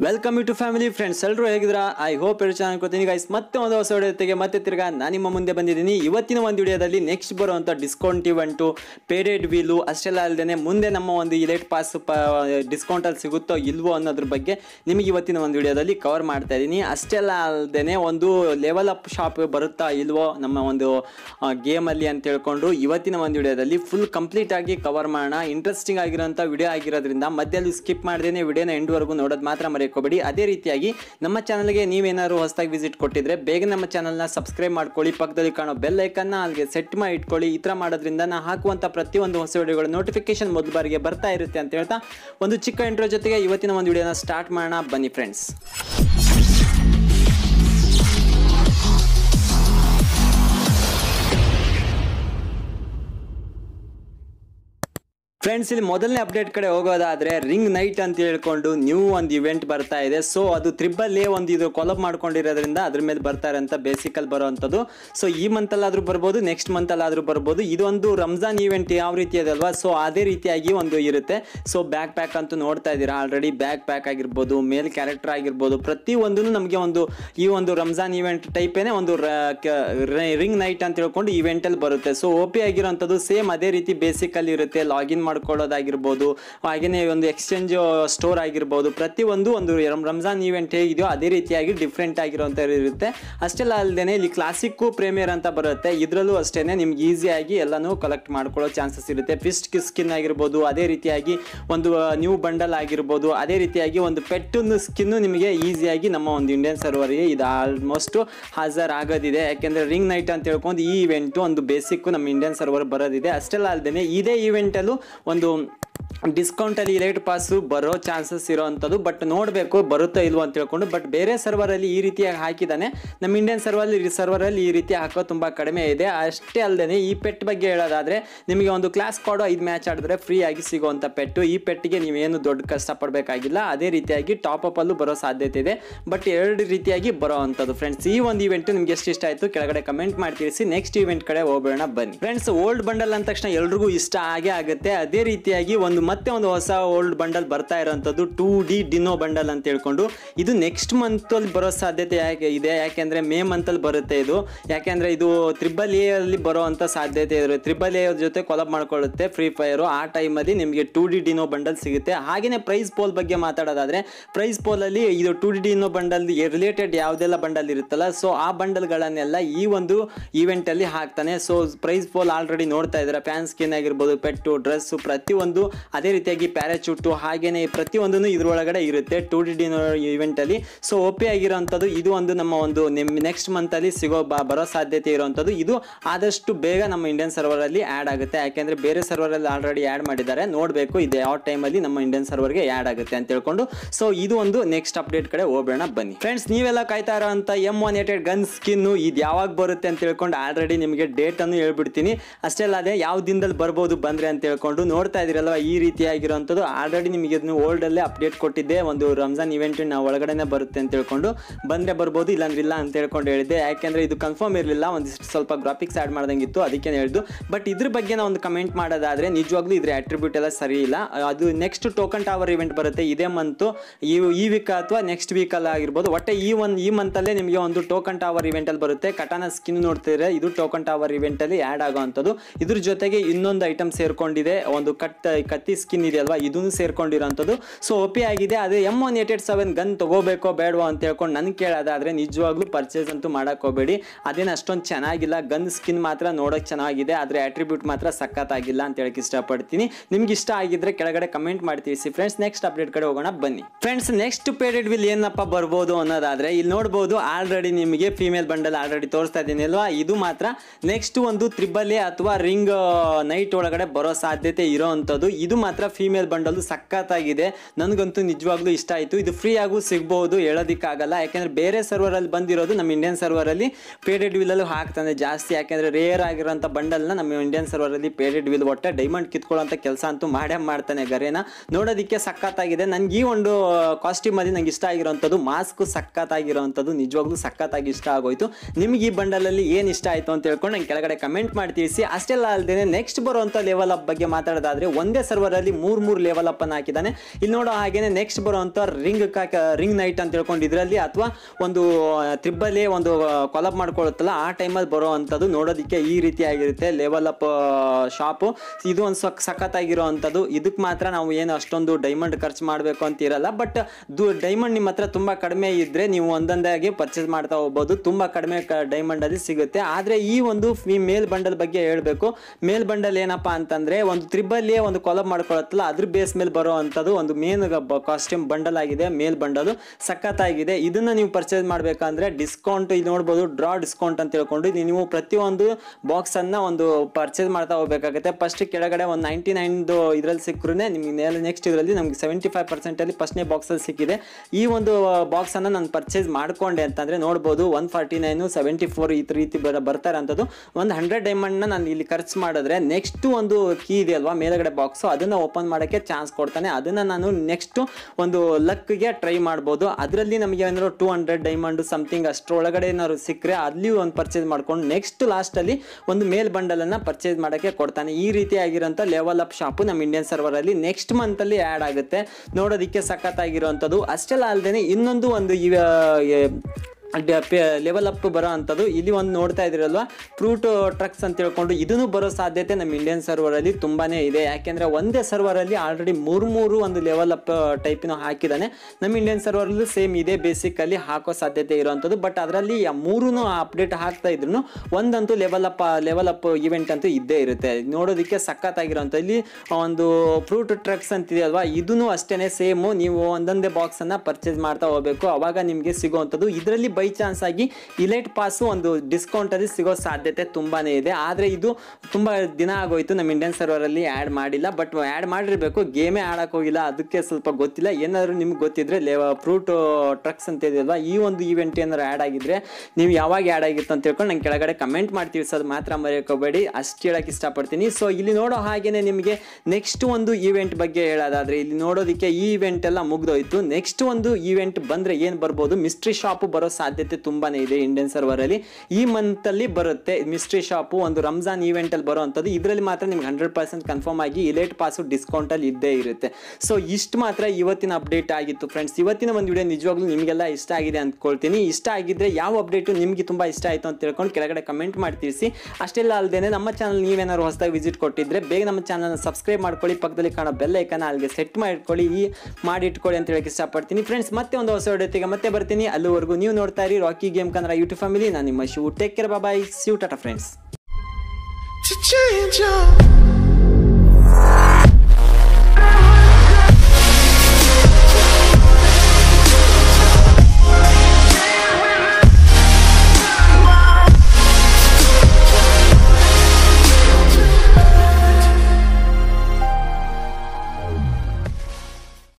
Welcome you to family friends ಎಲ್ಲರೂ ಹೇಗಿದ್ದೀರಾ I hope ಎರಡು ಚೆನ್ನಾಗಿ ಅನ್ಕೋತೀನಿ ಗೈಸ್ ಮತ್ತೆ ಒಂದು ಹೊಸ ವಿಡಿಯೋತೆಗೆ ಮತ್ತೆ ತಿರ್ಗಾ ನಾನು ನಿಮ್ಮ ಮುಂದೆ ಬಂದಿದ್ದೀನಿ ಇವತ್ತಿನ ಒಂದು ವಿಡಿಯೋದಲ್ಲಿ ನೆಕ್ಸ್ಟ್ ಬರುವಂಥ ಡಿಸ್ಕೌಂಟ್ ಇವೆಂಟು ಪೇಡೆಡ್ ವೀಲು ಅಷ್ಟೆಲ್ಲ ಅಲ್ಲದೆ ಮುಂದೆ ನಮ್ಮ ಒಂದು ಇಲೆಕ್ಟ್ ಪಾಸ್ ಪ ಡಿಸ್ಕೌಂಟಲ್ಲಿ ಸಿಗುತ್ತೋ ಇಲ್ವೋ ಅನ್ನೋದ್ರ ಬಗ್ಗೆ ನಿಮಗೆ ಇವತ್ತಿನ ಒಂದು ವಿಡಿಯೋದಲ್ಲಿ ಕವರ್ ಮಾಡ್ತಾ ಇದ್ದೀನಿ ಅಷ್ಟೆಲ್ಲ ಅಲ್ಲದೆ ಒಂದು ಲೆವೆಲ್ ಅಪ್ ಶಾಪ್ ಬರುತ್ತಾ ಇಲ್ವೋ ನಮ್ಮ ಒಂದು ಗೇಮಲ್ಲಿ ಅಂತ ಹೇಳ್ಕೊಂಡು ಇವತ್ತಿನ ಒಂದು ವಿಡಿಯೋದಲ್ಲಿ ಫುಲ್ ಕಂಪ್ಲೀಟ್ ಆಗಿ ಕವರ್ ಮಾಡೋಣ ಇಂಟ್ರೆಸ್ಟಿಂಗ್ ಆಗಿರೋಂಥ ವಿಡಿಯೋ ಆಗಿರೋದ್ರಿಂದ ಮಧ್ಯದಲ್ಲಿ ಸ್ಕಿಪ್ ಮಾಡ್ದೇನೆ ವಿಡಿಯೋನ ಎಂಡ್ವರೆಗೂ ನೋಡೋದು ಮಾತ್ರ ಮರೆಯೋಕೋಬೇಡಿ ಅದೇ ರೀತಿಯಾಗಿ ನಮ್ಮ ಚಾನಲ್ಗೆ ನೀವೇನಾದ್ರು ಹೊಸದಾಗಿ ವಿಸಿಟ್ ಕೊಟ್ಟಿದ್ರೆ ಬೇಗ ನಮ್ಮ ಚಾನಲ್ನ ಸಬ್ಸ್ಕ್ರೈಬ್ ಮಾಡ್ಕೊಳ್ಳಿ ಪಕ್ಕದಲ್ಲಿ ಕಾಣೋ ಬೆಲ್ ಐಕನ್ನ ಅಲ್ಲಿಗೆ ಸೆಟ್ ಮಾಡಿ ಇಟ್ಕೊಳ್ಳಿ ಈ ಥರ ಮಾಡೋದ್ರಿಂದ ನಾ ಹಾಕುವಂಥ ಪ್ರತಿಯೊಂದು ಹೊಸ ವಿಡಿಯೋಗಳ ನೋಟಿಫಿಕೇಶನ್ ಮೊದಲ ಬಾರಿಗೆ ಬರ್ತಾ ಇರುತ್ತೆ ಅಂತ ಹೇಳ್ತಾ ಒಂದು ಚಿಕ್ಕ ಇಂಟ್ರೋ ಜೊತೆಗೆ ಇವತ್ತಿನ ಒಂದು ವಿಡಿಯೋನ ಸ್ಟಾರ್ಟ್ ಮಾಡೋಣ ಬನ್ನಿ ಫ್ರೆಂಡ್ಸ್ ಫ್ರೆಂಡ್ಸ್ ಇಲ್ಲಿ ಮೊದಲನೇ ಅಪ್ಡೇಟ್ ಕಡೆ ಹೋಗೋದಾದ್ರೆ ರಿಂಗ್ ನೈಟ್ ಅಂತ ಹೇಳ್ಕೊಂಡು ನ್ಯೂ ಒಂದು ಇವೆಂಟ್ ಬರ್ತಾ ಇದೆ ಸೊ ಅದು ತ್ರಿಬಲ್ ಎ ಒಂದು ಇದು ಕೊಲಬ್ ಮಾಡ್ಕೊಂಡಿರೋದ್ರಿಂದ ಅದ್ರ ಮೇಲೆ ಬರ್ತಾರೆ ಅಂತ ಬೇಸಿಕಲ್ ಬರೋವಂಥದ್ದು ಸೊ ಈ ಮಂತಲ್ಲಾದ್ರೂ ಬರ್ಬೋದು ನೆಕ್ಸ್ಟ್ ಮಂತಲ್ಲಾದ್ರೂ ಬರ್ಬೋದು ಇದೊಂದು ರಂಜಾನ್ ಇವೆಂಟ್ ಯಾವ ರೀತಿ ಅದಲ್ವಾ ಸೊ ಅದೇ ರೀತಿಯಾಗಿ ಒಂದು ಇರುತ್ತೆ ಸೊ ಬ್ಯಾಕ್ ಪ್ಯಾಕ್ ಅಂತೂ ನೋಡ್ತಾ ಇದ್ದೀರಾ ಆಲ್ರೆಡಿ ಬ್ಯಾಕ್ ಪ್ಯಾಕ್ ಆಗಿರ್ಬೋದು ಮೇಲ್ ಕ್ಯಾರೆಕ್ಟರ್ ಆಗಿರ್ಬೋದು ಪ್ರತಿ ಒಂದೂ ನಮಗೆ ಒಂದು ಈ ಒಂದು ರಂಜಾನ್ ಇವೆಂಟ್ ಟೈಪೇನೆ ಒಂದು ರಿಂಗ್ ನೈಟ್ ಅಂತ ಹೇಳ್ಕೊಂಡು ಇವೆಂಟಲ್ಲಿ ಬರುತ್ತೆ ಸೊ ಓ ಪಿ ಆಗಿರೋಂಥದ್ದು ಸೇಮ್ ಅದೇ ರೀತಿ ಬೇಸಿಕಲ್ಲಿ ಇರುತ್ತೆ ಲಾಗಿನ್ ಮಾಡ್ಕೊಳ್ಳೋದಾಗಿರ್ಬೋದು ಹಾಗೆಯೇ ಒಂದು ಎಕ್ಸ್ಚೇಂಜ್ ಸ್ಟೋರ್ ಆಗಿರ್ಬೋದು ಪ್ರತಿಯೊಂದು ಒಂದು ರಮ್- ರಂಜಾನ್ ಇವೆಂಟ್ ಹೇಗಿದೆಯೋ ಅದೇ ರೀತಿಯಾಗಿ ಡಿಫ್ರೆಂಟ್ ಆಗಿರೋಂಥ ಇರುತ್ತೆ ಅಷ್ಟೆಲ್ಲ ಅಲ್ಲದೆ ಇಲ್ಲಿ ಕ್ಲಾಸಿಕ್ಕು ಪ್ರೇಮಿಯರ್ ಅಂತ ಬರುತ್ತೆ ಇದರಲ್ಲೂ ಅಷ್ಟೇ ನಿಮ್ಗೆ ಈಸಿಯಾಗಿ ಎಲ್ಲನೂ ಕಲೆಕ್ಟ್ ಮಾಡ್ಕೊಳ್ಳೋ ಚಾನ್ಸಸ್ ಇರುತ್ತೆ ಫಿಸ್ಟ್ ಸ್ಕಿನ್ ಆಗಿರ್ಬೋದು ಅದೇ ರೀತಿಯಾಗಿ ಒಂದು ನ್ಯೂ ಬಂಡಲ್ ಆಗಿರ್ಬೋದು ಅದೇ ರೀತಿಯಾಗಿ ಒಂದು ಪೆಟ್ಟನ್ನು ಸ್ಕಿನ್ನು ನಿಮಗೆ ಈಸಿಯಾಗಿ ನಮ್ಮ ಒಂದು ಇಂಡಿಯನ್ ಸರ್ವರ್ಗೆ ಇದು ಆಲ್ಮೋಸ್ಟ್ ಹಾಜರ್ ಆಗೋದಿದೆ ಯಾಕೆಂದರೆ ರಿಂಗ್ ನೈಟ್ ಅಂತ ಹೇಳ್ಕೊಂಡು ಈ ಇವೆಂಟು ಒಂದು ಬೇಸಿಕ್ಕು ನಮ್ಮ ಇಂಡಿಯನ್ ಸರ್ವರ್ ಬರೋದಿದೆ ಅಷ್ಟೆಲ್ಲ ಅಲ್ಲದೆ ಇದೇ ಇವೆಂಟಲ್ಲೂ ಒಂದು ಡಿಸ್ಕೌಂಟಲ್ಲಿ ರೇಟ್ ಪಾಸು ಬರೋ ಚಾನ್ಸಸ್ ಇರೋವಂಥದ್ದು ಬಟ್ ನೋಡಬೇಕು ಬರುತ್ತೋ ಇಲ್ವೋ ಅಂತ ಹೇಳ್ಕೊಂಡು ಬಟ್ ಬೇರೆ ಸರ್ವರಲ್ಲಿ ಈ ರೀತಿಯಾಗಿ ಹಾಕಿದ್ದಾನೆ ನಮ್ಮ ಇಂಡಿಯನ್ ಸರ್ವಲ್ಲಿ ಸರ್ವರಲ್ಲಿ ಈ ರೀತಿ ಹಾಕೋ ತುಂಬ ಕಡಿಮೆ ಇದೆ ಅಷ್ಟೇ ಅಲ್ಲದೆ ಈ ಪೆಟ್ ಬಗ್ಗೆ ಹೇಳೋದಾದರೆ ನಿಮಗೆ ಒಂದು ಕ್ಲಾಸ್ ಕೊಡೋ ಐದು ಮ್ಯಾಚ್ ಆಡಿದ್ರೆ ಫ್ರೀ ಆಗಿ ಸಿಗುವಂಥ ಪೆಟ್ಟು ಈ ಪೆಟ್ಟಿಗೆ ನೀವೇನು ದೊಡ್ಡ ಕಷ್ಟಪಡಬೇಕಾಗಿಲ್ಲ ಅದೇ ರೀತಿಯಾಗಿ ಟಾಪ್ ಅಪ್ ಅಲ್ಲೂ ಬರೋ ಸಾಧ್ಯತೆ ಇದೆ ಬಟ್ ಎರಡು ರೀತಿಯಾಗಿ ಬರೋ ಅಂಥದ್ದು ಫ್ರೆಂಡ್ಸ್ ಈ ಒಂದು ಇವೆಂಟ್ ನಿಮ್ಗೆ ಎಷ್ಟು ಇಷ್ಟ ಆಯಿತು ಕೆಳಗಡೆ ಕಮೆಂಟ್ ಮಾಡಿ ತಿಳಿಸಿ ನೆಕ್ಸ್ಟ್ ಇವೆಂಟ್ ಕಡೆ ಹೋಗೋಣ ಬನ್ನಿ ಫ್ರೆಂಡ್ಸ್ ಓಲ್ಡ್ ಬಂಡಲ್ ಅಂದ ತಕ್ಷಣ ಎಲ್ರಿಗೂ ಇಷ್ಟ ಆಗೇ ಆಗುತ್ತೆ ಅದೇ ರೀತಿಯಾಗಿ ಒಂದು ಮತ್ತೆ ಒಂದು ಹೊಸ ಓಲ್ಡ್ ಬಂಡಲ್ ಬರ್ತಾ ಇರೋಂಥದ್ದು ಟೂ ಡಿ ಡಿನೋ ಬಂಡಲ್ ಅಂತ ಹೇಳ್ಕೊಂಡು ಇದು ನೆಕ್ಸ್ಟ್ ಮಂತಲ್ಲಿ ಬರೋ ಸಾಧ್ಯತೆ ಯಾಕೆ ಇದೆ ಯಾಕೆಂದರೆ ಮೇ ಮಂತಲ್ಲಿ ಬರುತ್ತೆ ಇದು ಯಾಕೆಂದರೆ ಇದು ತ್ರಿಬಲ್ ಎ ಅಲ್ಲಿ ಬರೋವಂಥ ಸಾಧ್ಯತೆ ಇರುತ್ತೆ ತ್ರಿಬಲ್ ಎ ಜೊತೆ ಕೊಲಬ್ ಮಾಡ್ಕೊಳ್ಳುತ್ತೆ ಫ್ರೀ ಫೈರು ಆ ಟೈಮಲ್ಲಿ ನಿಮಗೆ ಟೂ ಡಿ ಡಿನೋ ಬಂಡಲ್ ಸಿಗುತ್ತೆ ಹಾಗೆಯೇ ಪ್ರೈಸ್ ಪೋಲ್ ಬಗ್ಗೆ ಮಾತಾಡೋದಾದರೆ ಪ್ರೈಸ್ ಪೋಲಲ್ಲಿ ಇದು two D dino bundle related ಯಾವುದೆಲ್ಲ ಬಂಡಲ್ ಇರುತ್ತಲ್ಲ ಸೊ ಆ ಬಂಡಲ್ಗಳನ್ನೆಲ್ಲ ಈ ಒಂದು ಈವೆಂಟಲ್ಲಿ ಹಾಕ್ತಾನೆ ಸೊ ಪ್ರೈಸ್ ಪೋಲ್ ಆಲ್ರೆಡಿ ನೋಡ್ತಾ ಇದ್ದಾರೆ ಫ್ಯಾನ್ ಸ್ಕಿನ್ ಆಗಿರ್ಬೋದು ಪೆಟ್ಟು ಡ್ರೆಸ್ಸು ಪ್ರತಿಯೊಂದು ಅದೇ ರೀತಿಯಾಗಿ ಪ್ಯಾರಾಚೂಟು ಹಾಗೆಯೇ ಪ್ರತಿಯೊಂದೂ ಇದ್ರೊಳಗಡೆ ಇರುತ್ತೆ ಟೂ ಡಿ ಡಿ ಇವೆಂಟಲ್ಲಿ ಸೊ ಓ ಪಿ ಆಗಿರೋಂಥದ್ದು ಇದು ಒಂದು ನಮ್ಮ ಒಂದು ನಿಮ್ಮ ನೆಕ್ಸ್ಟ್ ಮಂತಲ್ಲಿ ಸಿಗೋ ಬ ಬರೋ ಸಾಧ್ಯತೆ ಇರುವಂಥದ್ದು ಇದು ಆದಷ್ಟು ಬೇಗ ನಮ್ಮ ಇಂಡಿಯನ್ ಸರ್ವರಲ್ಲಿ ಆ್ಯಡ್ ಆಗುತ್ತೆ ಯಾಕೆಂದರೆ ಬೇರೆ ಸರ್ವರಲ್ಲಿ ಆಲ್ರೆಡಿ ಆ್ಯಡ್ ಮಾಡಿದ್ದಾರೆ ನೋಡಬೇಕು ಇದು ಯಾವ ಟೈಮಲ್ಲಿ ನಮ್ಮ ಇಂಡಿಯನ್ ಸರ್ವರ್ಗೆ ಆ್ಯಡ್ ಆಗುತ್ತೆ ಅಂತ ಹೇಳ್ಕೊಂಡು ಸೊ ಇದು ಒಂದು ನೆಕ್ಸ್ಟ್ ಅಪ್ಡೇಟ್ ಕಡೆ ಹೋಗೋಣ ಬನ್ನಿ ಫ್ರೆಂಡ್ಸ್ ನೀವೆಲ್ಲ ಕಾಯ್ತಾ ಇರೋಂಥ M one eighty gun skin ಇದು ಯಾವಾಗ ಬರುತ್ತೆ ಅಂತ ಹೇಳ್ಕೊಂಡು ಆಲ್ರೆಡಿ ನಿಮಗೆ ಡೇಟನ್ನು ಹೇಳ್ಬಿಡ್ತೀನಿ ಅಷ್ಟೇ ಅಲ್ಲದೆ ಯಾವ ದಿನದಲ್ಲಿ ಬರ್ಬೋದು ಬಂದರೆ ಅಂತ ಹೇಳ್ಕೊಂಡು ನೋಡ್ತಾ ಇದ್ದೀರಲ್ವ ಈ ರೀತಿಯಾಗಿರೋಂಥದ್ದು ಆಲ್ರೆಡಿ ನಿಮಗೆ ಇದನ್ನು ಓಲ್ಡಲ್ಲೇ ಅಪ್ಡೇಟ್ ಕೊಟ್ಟಿದ್ದೆ ಒಂದು ರಂಜಾನ್ ಇವೆಂಟ್ ನಾವು ಒಳಗಡೆನೆ ಬರುತ್ತೆ ಅಂತ ಹೇಳ್ಕೊಂಡು ಬಂದರೆ ಬರ್ಬೋದು ಇಲ್ಲಾಂದ್ರೆ ಇಲ್ಲ ಅಂತ ಹೇಳ್ಕೊಂಡು ಹೇಳಿದ್ದೆ ಯಾಕೆಂದರೆ ಇದು ಕನ್ಫರ್ಮ್ ಇರಲಿಲ್ಲ ಒಂದಿಷ್ಟು ಸ್ವಲ್ಪ ಗ್ರಾಫಿಕ್ಸ್ ಆ್ಯಡ್ ಮಾಡ್ದಂಗಿತ್ತು ಅದಕ್ಕೆ ಹೇಳಿದ್ದು ಬಟ್ ಇದ್ರ ಬಗ್ಗೆ ನಾವು ಒಂದು ಕಮೆಂಟ್ ಮಾಡೋದಾದರೆ ನಿಜವಾಗ್ಲೂ ಇದ್ರ ಅಟ್ರಿಬ್ಯೂಟ್ ಎಲ್ಲ ಸರಿ ಇಲ್ಲ ಅದು ನೆಕ್ಸ್ಟ್ ಟೋಕನ್ ಟವರ್ ಇವೆಂಟ್ ಬರುತ್ತೆ ಇದೇ ಮಂತು ಈ ಈ ವೀಕ್ ಅಥವಾ ನೆಕ್ಸ್ಟ್ ವೀಕಲ್ಲಿ ಆಗಿರ್ಬೋದು ಒಟ್ಟೆ ಈ ಒಂದು ಈ ಮಂತಲ್ಲೇ ನಿಮಗೆ ಒಂದು ಟೋಕನ್ ಟವರ್ ಇವೆಂಟಲ್ಲಿ ಬರುತ್ತೆ ಕಟಾನ ಸ್ಕಿನ್ ನೋಡ್ತಿದ್ರೆ ಇದು ಟೋಕನ್ ಟವರ್ ಇವೆಂಟಲ್ಲಿ ಆ್ಯಡ್ ಆಗೋವಂಥದ್ದು ಇದ್ರ ಜೊತೆಗೆ ಇನ್ನೊಂದು ಐಟಮ್ ಸೇರ್ಕೊಂಡಿದೆ ಒಂದು ಕಟ್ ಕತ್ತಿ ಸ್ಕಿನ್ ಇದೆ ಅಲ್ವಾ ಇದನ್ನು ಸೇರ್ಕೊಂಡಿರೋಂಥದ್ದು ಸೊ ಒಪಿ ಆಗಿದೆ ಅದೇ M one eight eight seven gun ತಗೋಬೇಕೋ ಬೇಡವೋ ಅಂತ ಹೇಳ್ಕೊಂಡು ನನಗೆ ಕೇಳೋದಾದರೆ ನಿಜವಾಗ್ಲೂ ಪರ್ಚೇಸ್ ಅಂತೂ ಮಾಡಕ್ಕೆ ಹೋಗಬೇಡಿ ಅದೇನು ಅಷ್ಟೊಂದು ಚೆನ್ನಾಗಿಲ್ಲ ಗನ್ ಸ್ಕಿನ್ ಮಾತ್ರ ನೋಡೋಕೆ ಚೆನ್ನಾಗಿದೆ ಆದರೆ ಅಟ್ರಿಬ್ಯೂಟ್ ಮಾತ್ರ ಸಖತ್ತಾಗಿಲ್ಲ ಅಂತ ಹೇಳಕ್ಕೆ ಇಷ್ಟಪಡ್ತೀನಿ ನಿಮ್ಗೆ ಇಷ್ಟ ಆಗಿದ್ರೆ ಕೆಳಗಡೆ ಕಮೆಂಟ್ ಮಾಡಿ ತಿಳಿಸಿ ಫ್ರೆಂಡ್ಸ್ ನೆಕ್ಸ್ಟ್ ಅಪ್ಡೇಟ್ ಕಡೆ ಹೋಗೋಣ ಬನ್ನಿ ಫ್ರೆಂಡ್ಸ್ ನೆಕ್ಸ್ಟ್ ಪೇರಿಯಡ್ ವಿಲ್ ಏನಪ್ಪ ಬರ್ಬೋದು ಅನ್ನೋದಾದ್ರೆ ಇಲ್ಲಿ ನೋಡ್ಬೋದು ಆಲ್ರೆಡಿ ನಿಮಗೆ ಫಿಮೇಲ್ ಬಂಡಲ್ ಆಲ್ರೆಡಿ ತೋರಿಸ್ತಾ ಇದ್ದೀನಿ ಅಲ್ವಾ ಇದು ಮಾತ್ರ ನೆಕ್ಸ್ಟ್ ಒಂದು ತ್ರಿಬಲ್ ಎ ಅಥವಾ ರಿಂಗ್ ನೈಟ್ ಒಳಗಡೆ ಬರೋ ಸಾಧ್ಯತೆ ಇರೋ ಅಂಥದ್ದು ಇದು ಮಾತ್ರ ಫಿಮೇಲ್ ಬಂಡಲು ಸಖತ್ತಾಗಿದೆ ನನಗಂತೂ ನಿಜವಾಗ್ಲೂ ಇಷ್ಟ ಆಯಿತು ಇದು ಫ್ರೀ ಆಗು ಸಿಗ್ಬೋದು ಹೇಳೋದಕ್ಕಾಗಲ್ಲ ಯಾಕೆಂದರೆ ಬೇರೆ ಸರ್ವರಲ್ಲಿ ಬಂದಿರೋದು ನಮ್ಮ ಇಂಡಿಯನ್ ಸರ್ವರಲ್ಲಿ ಪೇಡೆಡ್ ವಿಲ್ಲಲ್ಲೂ ಹಾಕ್ತಾನೆ ಜಾಸ್ತಿ ಯಾಕೆಂದರೆ ರೇರ್ ಆಗಿರೋಂಥ ಬಂಡಲ್ನ ನಮ್ಮ ಇಂಡಿಯನ್ ಸರ್ವರಲ್ಲಿ ಪೇಡೆಡ್ ವಿಲ್ ಒಟ್ಟೆ ಡೈಮಂಡ್ ಕಿತ್ಕೊಳ್ಳೋಂಥ ಕೆಲಸ ಅಂತೂ ಮಾಡೇ ಮಾಡ್ತಾನೆ ಗರೇನ ನೋಡೋದಕ್ಕೆ ಸಖತ್ತಾಗಿದೆ ನನಗೆ ಈ ಒಂದು ಕಾಸ್ಟ್ಯೂಮಲ್ಲಿ ನಂಗೆ ಇಷ್ಟ ಆಗಿರೋಂಥದ್ದು ಮಾಸ್ಕು ಸಖತ್ತಾಗಿರೋಂಥದ್ದು ನಿಜವಾಗ್ಲೂ ಸಖತ್ತಾಗಿ ಇಷ್ಟ ಆಗೋಯ್ತು ನಿಮ್ಗೆ ಈ ಬಂಡಲಲ್ಲಿ ಏನು ಇಷ್ಟ ಆಯಿತು ಅಂತ ಹೇಳ್ಕೊಂಡು ನಂಗೆ ಕೆಳಗಡೆ ಕಮೆಂಟ್ ಮಾಡಿ ತಿಳಿಸಿ ಅಷ್ಟೆಲ್ಲ ಅಲ್ಲದೆ ನೆಕ್ಸ್ಟ್ ಬರುವಂಥ ಲೆವೆಲ್ ಅಪ್ ಬಗ್ಗೆ ಮಾತಾಡೋದಾದ್ರೆ ಒಂದೇ ಸರ್ವರ್ ಸರ್ವರ್ ಅಲ್ಲಿ ಮೂರ್ ಮೂರ್ ಲೆವೆಲ್ ಅಪ್ ಅನ್ನ ಹಾಕಿದ್ದಾನೆ ಇಲ್ಲಿ ನೋಡೋ ಹಾಗೇನೆ ನೆಕ್ಸ್ಟ್ ಬರುವಂತ ರಿಂಗ್ ರಿಂಗ್ ನೈಟ್ ಅಂತ ತಿಳ್ಕೊಂಡು ಇದರಲ್ಲಿ ಅಥವಾ ಒಂದು ತ್ರಿಬಲ್ ಎ ಒಂದು ಕೊಲಬ್ ಮಾಡ್ಕೊಳ್ಳುತ್ತಲ್ಲ ಆ ಟೈಮಲ್ಲಿ ಬರೋ ಅಂಥದ್ದು ನೋಡೋದಕ್ಕೆ ಈ ರೀತಿ ಆಗಿರುತ್ತೆ ಲೆವೆಲ್ ಅಪ್ ಶಾಪು ಇದು ಒಂದು ಸಕ್ ಸಖತ್ತಾಗಿರೋ ಅಂಥದ್ದು ಇದಕ್ಕೆ ಮಾತ್ರ ನಾವು ಏನು ಅಷ್ಟೊಂದು ಡೈಮಂಡ್ ಖರ್ಚು ಮಾಡಬೇಕು ಅಂತ ಇರಲ್ಲ ಬಟ್ ಡೈಮಂಡ್ ನಿಮ್ಮ ಹತ್ರ ತುಂಬ ಕಡಿಮೆ ಇದ್ದರೆ ನೀವು ಒಂದೊಂದಾಗಿ ಪರ್ಚೇಸ್ ಮಾಡ್ತಾ ಹೋಗ್ಬೋದು ತುಂಬ ಕಡಿಮೆ ಡೈಮಂಡ್ ಅಲ್ಲಿ ಸಿಗುತ್ತೆ ಆದರೆ ಈ ಒಂದು ಈ ಮೇಲ್ ಬಂಡಲ್ ಬಗ್ಗೆ ಹೇಳಬೇಕು ಮೇಲ್ ಬಂಡಲ್ ಏನಪ್ಪ ಅಂತಂದ್ರೆ ಒಂದು ತ್ರಿಬಲ್ ಎ ಒಂದು ಕೊಲಬ್ ಮಾಡ್ಕೊಳತ್ತಲ್ಲ ಅದ್ರ ಬೇಸ್ ಮೇಲೆ ಬರೋ ಅಂಥದ್ದು ಒಂದು ಮೇನ್ ಕಾಸ್ಟ್ಯೂಮ್ ಬಂಡಲ್ ಆಗಿದೆ ಮೇಲ್ ಬಂಡಲು ಸಖತ್ತಾಗಿದೆ ಇದನ್ನ ನೀವು ಪರ್ಚೇಸ್ ಮಾಡ್ಬೇಕಂದ್ರೆ ಡಿಸ್ಕೌಂಟ್ ಇದು ನೋಡ್ಬೋದು ಡ್ರಾ ಡಿಸ್ಕೌಂಟ್ ಅಂತ ಹೇಳ್ಕೊಂಡು ಇದು ನೀವು ಪ್ರತಿಯೊಂದು ಬಾಕ್ಸ್ ಅನ್ನ ಒಂದು ಪರ್ಚೇಸ್ ಮಾಡ್ತಾ ಹೋಗ್ಬೇಕಾಗುತ್ತೆ ಫಸ್ಟ್ ಕೆಳಗಡೆ ಒಂದು ನೈಂಟಿ ನೈನ್ದು ಇದ್ರಲ್ಲಿ ಸಿಕ್ಕರೂ ನಿಮಗೆ ನೆಕ್ಸ್ಟ್ ಇದರಲ್ಲಿ ನಮಗೆ ಸೆವೆಂಟಿ ಫೈವ್ ಪರ್ಸೆಂಟಲ್ಲಿ ಫಸ್ಟ್ನೇ ಬಾಕ್ಸಲ್ಲಿ ಸಿಕ್ಕಿದೆ ಈ ಒಂದು ಬಾಕ್ಸ್ ಅನ್ನ ನಾನು ಪರ್ಚೇಸ್ ಮಾಡ್ಕೊಂಡೆ ಅಂತಂದ್ರೆ ನೋಡ್ಬೋದು one forty nine seventy four ಈ ರೀತಿ ಬರ ಬರ್ತಾರೆ ಅಂಥದ್ದು ಒಂದು ಹಂಡ್ರೆಡ್ ಡೈಮಂಡ್ನ ನಾನು ಇಲ್ಲಿ ಖರ್ಚು ಮಾಡಿದ್ರೆ ನೆಕ್ಸ್ಟ್ ಒಂದು ಕೀ ಇದೆ ಅಲ್ವಾ ಮೇಲ್ಗಡೆ ಬಾಕ್ಸು ಅದನ್ನು ಓಪನ್ ಮಾಡೋಕ್ಕೆ ಚಾನ್ಸ್ ಕೊಡ್ತಾನೆ ಅದನ್ನು ನಾನು ನೆಕ್ಸ್ಟ್ ಒಂದು ಲಕ್ಗೆ ಟ್ರೈ ಮಾಡ್ಬೋದು ಅದರಲ್ಲಿ ನಮಗೆ ಏನಾದ್ರು ಟೂ ಹಂಡ್ರೆಡ್ ಡೈಮಂಡ್ ಸಮಥಿಂಗ್ ಅಷ್ಟರೊಳಗಡೆ ಏನಾದ್ರು ಸಿಕ್ಕರೆ ಅಲ್ಲಿ ಒಂದು ಪರ್ಚೇಸ್ ಮಾಡ್ಕೊಂಡು ನೆಕ್ಸ್ಟ್ ಲಾಸ್ಟಲ್ಲಿ ಒಂದು ಮೇಲ್ ಬಂಡಲನ್ನು ಪರ್ಚೇಸ್ ಮಾಡೋಕ್ಕೆ ಕೊಡ್ತಾನೆ ಈ ರೀತಿ ಆಗಿರೋಂಥ ಲೆವೆಲ್ ಅಪ್ ಶಾಪು ನಮ್ಮ ಇಂಡಿಯನ್ ಸರ್ವರಲ್ಲಿ ನೆಕ್ಸ್ಟ್ ಮಂತಲ್ಲಿ ಆ್ಯಡ್ ಆಗುತ್ತೆ ನೋಡೋದಕ್ಕೆ ಸಖತ್ತಾಗಿರುವಂಥದ್ದು ಅಷ್ಟೆಲ್ಲ ಅಲ್ಲದೆ ಇನ್ನೊಂದು ಒಂದು ಇವ ಲೆವೆಲ್ ಅಪ್ ಬರೋ ಅಂಥದ್ದು ಇಲ್ಲಿ ಒಂದು ನೋಡ್ತಾ ಇದ್ದೀರಲ್ವಾ ಫ್ರೂಟ್ ಟ್ರಕ್ಸ್ ಅಂತ ಹೇಳ್ಕೊಂಡು ಇದನ್ನು ಬರೋ ಸಾಧ್ಯತೆ ನಮ್ಮ ಇಂಡಿಯನ್ ಸರ್ವರಲ್ಲಿ ತುಂಬಾನೇ ಇದೆ ಯಾಕೆಂದ್ರೆ ಒಂದೇ ಸರ್ವರಲ್ಲಿ ಆಲ್ರೆಡಿ ಮೂರು ಮೂರು ಒಂದು ಲೆವೆಲ್ ಅಪ್ ಟೈಪಿನ ಹಾಕಿದ್ದಾನೆ ನಮ್ಮ ಇಂಡಿಯನ್ ಸರ್ವರಲ್ಲೂ ಸೇಮ್ ಇದೆ ಬೇಸಿಕಲ್ಲಿ ಹಾಕೋ ಸಾಧ್ಯತೆ ಇರುವಂಥದ್ದು ಬಟ್ ಅದರಲ್ಲಿ ಮೂರೂ ಅಪ್ಡೇಟ್ ಹಾಕ್ತಾ ಇದ್ರು ಒಂದಂತೂ level up level up event ಅಂತೂ ಇದ್ದೇ ಇರುತ್ತೆ ನೋಡೋದಕ್ಕೆ ಸಖತ್ತಾಗಿರೋಂಥ ಇಲ್ಲಿ ಒಂದು ಫ್ರೂಟ್ ಟ್ರಕ್ಸ್ ಅಂತಿದೆ ಅಲ್ವಾ ಇದೂ ಅಷ್ಟೇ ಸೇಮು ನೀವು ಒಂದೊಂದೇ ಬಾಕ್ಸನ್ನು ಪರ್ಚೇಸ್ ಮಾಡ್ತಾ ಹೋಗಬೇಕು ಅವಾಗ ನಿಮಗೆ ಸಿಗುವಂಥದ್ದು ಇದರಲ್ಲಿ ಬೈ ಚಾನ್ಸ್ ಆಗಿ ಇಲೈಟ್ ಪಾಸು ಒಂದು ಡಿಸ್ಕೌಂಟಲ್ಲಿ ಸಿಗೋ ಸಾಧ್ಯತೆ ತುಂಬಾ ಇದೆ ಆದರೆ ಇದು ತುಂಬ ದಿನ ಆಗೋಯ್ತು ನಮ್ಮ ಇಂಡಿಯನ್ ಸರ್ವರಲ್ಲಿ ಆ್ಯಡ್ ಮಾಡಿಲ್ಲ ಬಟ್ ಆ್ಯಡ್ ಮಾಡಿರಬೇಕು ಗೇಮೇ ಆಡಕ್ಕೆ ಹೋಗಿಲ್ಲ ಅದಕ್ಕೆ ಸ್ವಲ್ಪ ಗೊತ್ತಿಲ್ಲ ಏನಾದರೂ ನಿಮ್ಗೆ ಗೊತ್ತಿದ್ರೆ ಲೇವ ಫ್ರೂಟ್ ಟ್ರಕ್ಸ್ ಅಂತ ಇದೆಯಲ್ವಾ ಈ ಒಂದು ಈವೆಂಟ್ ಏನಾದ್ರು ಆ್ಯಡ್ ಆಗಿದ್ರೆ ನೀವು ಯಾವಾಗ ಆ್ಯಡ್ ಆಗಿತ್ತು ಅಂತ ತಿಳ್ಕೊಂಡು ನಂಗೆ ಕೆಳಗಡೆ ಕಮೆಂಟ್ ಮಾಡಿ ತಿಳಿಸೋದು ಮಾತ್ರ ಮರೆಯೋಕೋಬೇಡಿ ಅಷ್ಟು ಹೇಳಕ್ಕೆ ಇಷ್ಟಪಡ್ತೀನಿ ಸೊ ಇಲ್ಲಿ ನೋಡೋ ಹಾಗೇನೆ ನಿಮಗೆ ನೆಕ್ಸ್ಟ್ ಒಂದು ಈವೆಂಟ್ ಬಗ್ಗೆ ಹೇಳೋದಾದ್ರೆ ಇಲ್ಲಿ ನೋಡೋದಕ್ಕೆ ಈ ಈವೆಂಟ್ ಎಲ್ಲ ಮುಗ್ದೋಯ್ತು ನೆಕ್ಸ್ಟ್ ಒಂದು ಈವೆಂಟ್ ಬಂದರೆ ಏನು ಬರ್ಬೋದು ಮಿಸ್ಟ್ರಿ ಶಾಪ್ ಬರೋ ಸಾಧ್ಯತೆ ತುಂಬಾನೇ ಇದೆ ಇಂಡಿಯನ್ ಸರ್ವರಲ್ಲಿ ಈ ಮಂತಲ್ಲಿ ಬರುತ್ತೆ ಮಿಸ್ಟ್ರಿ ಶಾಪು ಒಂದು ರಂಜಾನ್ ಈವೆಂಟಲ್ಲಿ ಬರುವಂಥದ್ದು ಇದರಲ್ಲಿ ಮಾತ್ರ ನಿಮ್ಗೆ ಹಂಡ್ರೆಡ್ ಪರ್ಸೆಂಟ್ ಕನ್ಫರ್ಮ್ ಆಗಿ ಇಲೇಟ್ ಪಾಸು ಡಿಸ್ಕೌಂಟಲ್ಲಿ ಇದ್ದೇ ಇರುತ್ತೆ ಸೊ ಇಷ್ಟು ಮಾತ್ರ ಇವತ್ತಿನ ಅಪ್ಡೇಟ್ ಆಗಿತ್ತು ಫ್ರೆಂಡ್ಸ್ ಇವತ್ತಿನ ಒಂದು ವಿಡಿಯೋ ನಿಜವಾಗ್ಲೂ ನಿಮಗೆಲ್ಲ ಇಷ್ಟ ಆಗಿದೆ ಅಂದ್ಕೊಳ್ತೀನಿ ಇಷ್ಟ ಆಗಿದ್ರೆ ಯಾವ ಅಪ್ಡೇಟು ನಿಮಗೆ ತುಂಬ ಇಷ್ಟ ಆಯಿತು ಅಂತ ತಿಳ್ಕೊಂಡು ಕೆಳಗಡೆ ಕಮೆಂಟ್ ಮಾಡಿ ತಿಳಿಸಿ ಅಷ್ಟೆಲ್ಲ ಅಲ್ಲದೆ ನಮ್ಮ ಚಾನಲ್ ನೀವೇನಾದ್ರು ಹೊಸದಾಗಿ ವಿಸಿಟ್ ಕೊಟ್ಟಿದ್ರೆ ಬೇಗ ನಮ್ಮ ಚಾನಲ್ನ ಸಬ್ಸ್ಕ್ರೈಬ್ ಮಾಡ್ಕೊಳ್ಳಿ ಪಕ್ಕದಲ್ಲಿ ಕಾಣೋ ಬೆಲ್ ಐಕನ್ನ ಅಲ್ಲಿಗೆ ಸೆಟ್ ಮಾಡಿಟ್ಕೊಳ್ಳಿ ಈ ಮಾಡಿ ಇಟ್ಕೊಳ್ಳಿ ಅಂತ ಹೇಳಕ್ಕೆ ಇಷ್ಟಪಡ್ತೀನಿ ಫ್ರೆಂಡ್ಸ್ ಮತ್ತೆ ಒಂದು ಹೊಸ ವಿಡಿಯೋತಿಗೆ ಮತ್ತೆ ಬರ್ತೀನಿ ಅಲ್ಲಿವರೆಗೂ ನೀವು ನೋಡ್ತಾ ಇರಿ Rocky game Kannada YouTube family ನಾನು ನಿಮ್ಮ Shivu take care bye Shiv ta ta friends to change up.